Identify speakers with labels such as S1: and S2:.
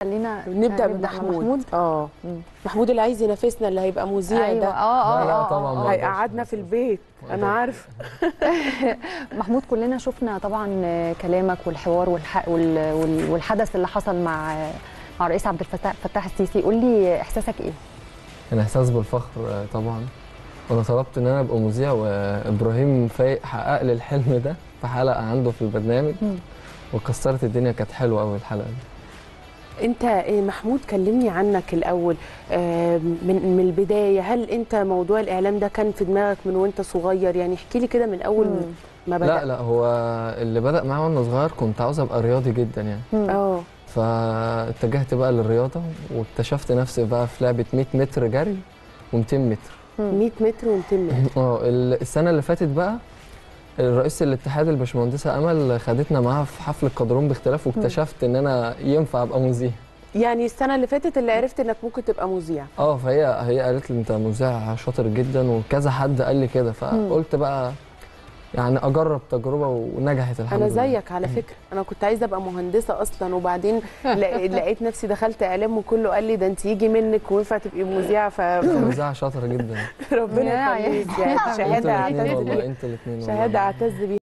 S1: خلينا
S2: نبدا
S1: مع
S2: بمحمود اه
S1: مم.
S2: محمود اللي عايز ينافسنا اللي هيبقى مذيع
S1: ايوه
S2: ده
S1: اه اه
S3: لا، لا،
S1: آه،
S3: طبعاً
S1: آه.
S3: ما
S2: هيقعدنا في البيت انا عارف
S1: محمود كلنا شفنا طبعا كلامك والحوار والح... وال... وال- والحدث اللي حصل مع مع الرئيس عبد الفتاح فتاح السيسي قول لي احساسك ايه
S3: كان احساس بالفخر آه، طبعا وانا طلبت ان انا ابقى مذيع وابراهيم فايق حقق لي الحلم ده في حلقه عنده في البرنامج
S1: مم.
S3: وكسرت الدنيا كانت حلوه قوي الحلقه دي
S2: انت إيه، محمود كلمني عنك الاول آه، من من البدايه هل انت موضوع الاعلام ده كان في دماغك من وانت صغير يعني احكي لي كده من اول
S1: مم.
S2: ما
S3: لا
S2: بدأ
S3: لا هو اللي بدا معايا وانا صغير كنت عاوز ابقى رياضي جدا يعني
S1: مم.
S2: اه
S3: فاتجهت بقى للرياضه واكتشفت نفسي بقى في لعبه 100 متر جري و200 متر
S2: 100 متر و200 متر
S3: اه ال- السنه اللي فاتت بقى الرئيس الاتحاد الباشمهندسه امل خدتنا معاها في حفل القدرون باختلاف واكتشفت ان انا ينفع ابقى مذيع
S2: يعني السنه اللي فاتت اللي عرفت انك ممكن تبقى مذيع
S3: اه فهي هي قالت لي انت مذيع شاطر جدا وكذا حد قال لي كده فقلت بقى يعني اجرب تجربه ونجحت الحمد
S2: انا
S3: لله
S2: زيك على فكره انا كنت عايزه ابقى مهندسه اصلا وبعدين لا- لقيت نفسي دخلت اعلام وكله قال لي ده انت يجي منك وينفع تبقي مذيعه فربنا
S3: مذيعه شاطره جدا
S2: يخليك يعني
S1: يا
S2: شهاده
S3: انتوا
S2: اعتز
S3: الاثنين والله
S2: بيها
S3: انتوا الاثنين
S2: شهاده اعتز بيها